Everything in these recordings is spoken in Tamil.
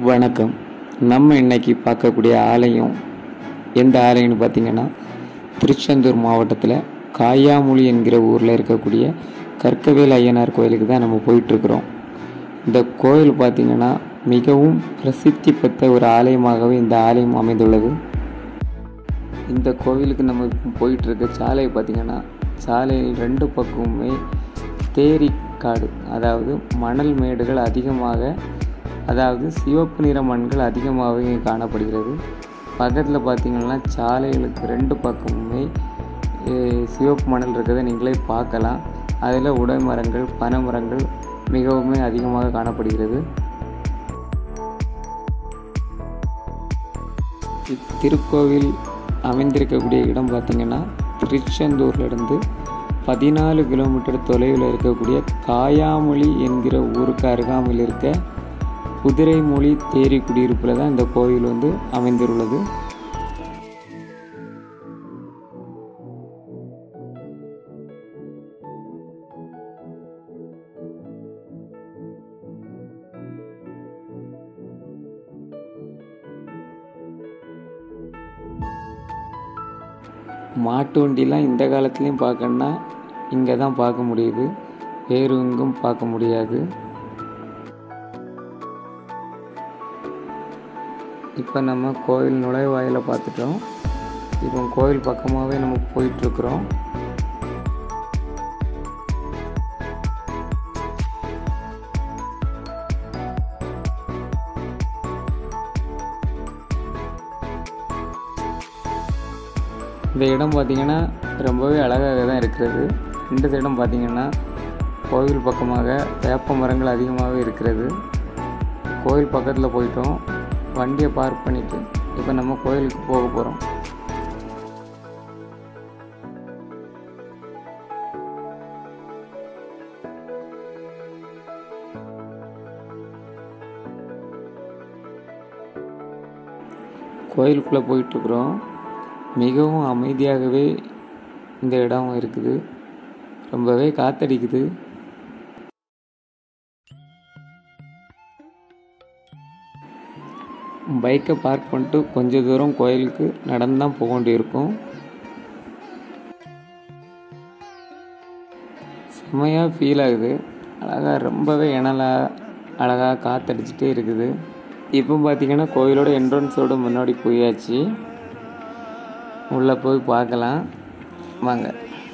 வணக்கம் நம்ம இன்னைக்கு பார்க்கக்கூடிய ஆலயம் எந்த ஆலயம்னு பார்த்தீங்கன்னா திருச்செந்தூர் மாவட்டத்தில் காயாமொழி என்கிற ஊரில் இருக்கக்கூடிய கற்கவேல் ஐயனார் கோயிலுக்கு தான் நம்ம போயிட்டுருக்குறோம் இந்த கோயில் பார்த்திங்கன்னா மிகவும் பிரசித்தி பெற்ற ஒரு ஆலயமாகவே இந்த ஆலயம் அமைந்துள்ளது இந்த கோவிலுக்கு நம்ம போயிட்டுருக்க சாலை பார்த்திங்கன்னா சாலையில் ரெண்டு பக்கமுமே தேரி காடு அதாவது மணல் மேடுகள் அதிகமாக அதாவது சிவப்பு நிற மண்கள் அதிகமாகவே இங்கே காணப்படுகிறது பக்கத்தில் பார்த்திங்கன்னா சாலைகளுக்கு ரெண்டு பக்கமுமே அஹ், சிவப்பு மணல் இருக்கிறத நீங்களே பார்க்கலாம் அதில் உடை மரங்கள் பனை மரங்கள் மிகவுமே அதிகமாக காணப்படுகிறது இத்திருக்கோவில் அமைந்திருக்கக்கூடிய இடம் பார்த்திங்கன்னா திருச்செந்தூர்லேருந்து பதினாலு கிலோமீட்டர் தொலைவில் இருக்கக்கூடிய காயாமொழி என்கிற ஊருக்கு அருகாமையில் இருக்க குதிரைமொழி தேரி குடியிருப்பில் தான் இந்த கோவில் வந்து அமைந்துள்ளது மாட்டு வண்டிலாம் இந்த காலத்துலேயும் பார்க்கணுன்னா இங்கே தான் பார்க்க முடியுது வேறு எங்கும் பார்க்க முடியாது இப்போ நம்ம கோயில் நுழைவாயில பார்த்துட்டோம் இப்போ கோயில் பக்கமாகவே நம்ம போயிட்டுருக்குறோம் இந்த இடம் பார்த்திங்கன்னா ரொம்பவே அழகாக தான் இருக்கிறது இந்த சைடும் பார்த்திங்கன்னா கோவில் பக்கமாக வேப்ப மரங்கள் அதிகமாகவே இருக்கிறது கோயில் பக்கத்தில் போயிட்டோம் வண்டியை பார்க் பண்ணிவிட்டு இப்போ நம்ம கோயிலுக்கு போக போகிறோம் கோயிலுக்குள்ளே போயிட்டுருக்குறோம் மிகவும் அமைதியாகவே இந்த இடம் இருக்குது ரொம்பவே காத்தடிக்குது பைக்கை பார்க் பண்ணிட்டு கொஞ்ச தூரம் கோயிலுக்கு நடந்து தான் போக வேண்டியிருக்கும் செம்மையாக ஃபீல் ஆகுது அழகாக ரொம்பவே இணலாக அழகாக காத்தடிச்சிட்டே இருக்குது இப்போ பார்த்தீங்கன்னா கோயிலோட என்ட்ரன்ஸோட முன்னாடி போயாச்சு உள்ளே போய் பார்க்கலாம் வாங்க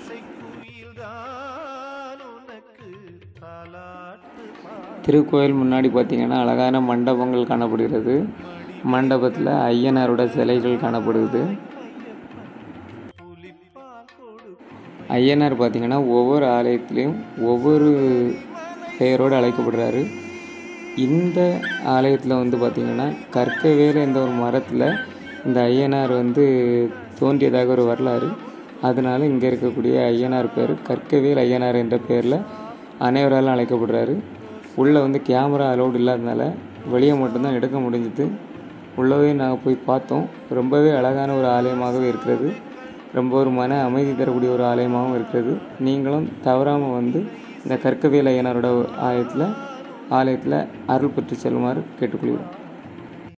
திருக்கோயில் முன்னாடி பார்த்தீங்கன்னா அழகான மண்டபங்கள் காணப்படுகிறது மண்டபத்தில் ஐயனாரோட சிலைகள் காணப்படுது ஐயனார் பார்த்தீங்கன்னா ஒவ்வொரு ஆலயத்திலையும் ஒவ்வொரு பெயரோடு அழைக்கப்படுறாரு இந்த ஆலயத்தில் வந்து பார்த்திங்கன்னா கற்கவேல என்ற ஒரு மரத்தில் இந்த ஐயனார் வந்து தோன்றியதாக ஒரு வரலாறு அதனால இங்கே இருக்கக்கூடிய ஐயனார் பேர் கற்கவேல் ஐயனார் என்ற பேரில் அனைவராலும் அழைக்கப்படுறாரு உள்ளே வந்து கேமரா அலோடு இல்லாதனால வெளியே மட்டும்தான் எடுக்க முடிஞ்சுது உள்ளவே நாங்கள் போய் பார்த்தோம் ரொம்பவே அழகான ஒரு ஆலயமாகவே இருக்கிறது ரொம்ப ஒரு மன அமைதி தரக்கூடிய ஒரு ஆலயமாகவும் இருக்கிறது நீங்களும் தவறாமல் வந்து இந்த கற்கவேல் ஐயனாரோட ஆலயத்தில் ஆலயத்தில் அருள் பெற்று செல்லுமாறு கேட்டுக்கொள்கிறோம்